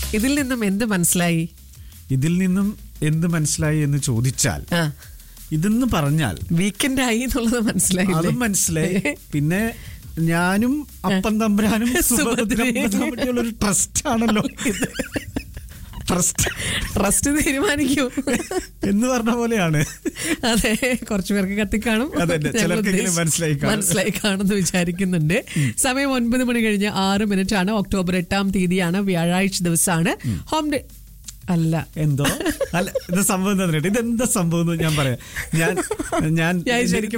ഇതിൽ നിന്നും എന്ത് മനസ്സിലായി ഇതിൽ നിന്നും എന്ത് മനസ്സിലായി എന്ന് ചോദിച്ചാൽ ആ ഇതെന്ന് പറഞ്ഞാൽ വീക്കെൻഡ് ആയി എന്നുള്ളത് മനസ്സിലായി അതും മനസ്സിലായി പിന്നെ ഞാനും അപ്പം തമ്പുരാനും സുഭദ്രയും. ഒരു ട്രസ്റ്റ് ആണല്ലോ ഇത് ട്രസ്റ്റ് ട്രസ്റ്റ് തീരുമാനിക്കൂ എന്ന് പറഞ്ഞ പോലെയാണ് അതെ കുറച്ചു പേർക്ക് കത്തിക്കാണും അതെ, അതെ. ഞങ്ങൾ ചിലർക്കെങ്കിലും ഉദ്ദേശിച്ച- മനസ്സിലായി കാണും. മനസ്സിലായി കാണുമെന്ന് വിചാരിക്കുന്നുണ്ട് സമയം ഒൻപത് മണി കഴിഞ്ഞ് ആറ് മിനിറ്റ് ആണ് ഒക്ടോബർ എട്ടാം തീയതിയാണ് വ്യാഴാഴ്ച ദിവസമാണ് ഹോം ഡേ അല്ല എന്തോ അല്ല ഇത് സംഭവം എന്താ ഇതെന്താ സംഭവം എന്ന് ഞാൻ പറയാം ഞാൻ ഞാൻ ഞാൻ ശരിക്കും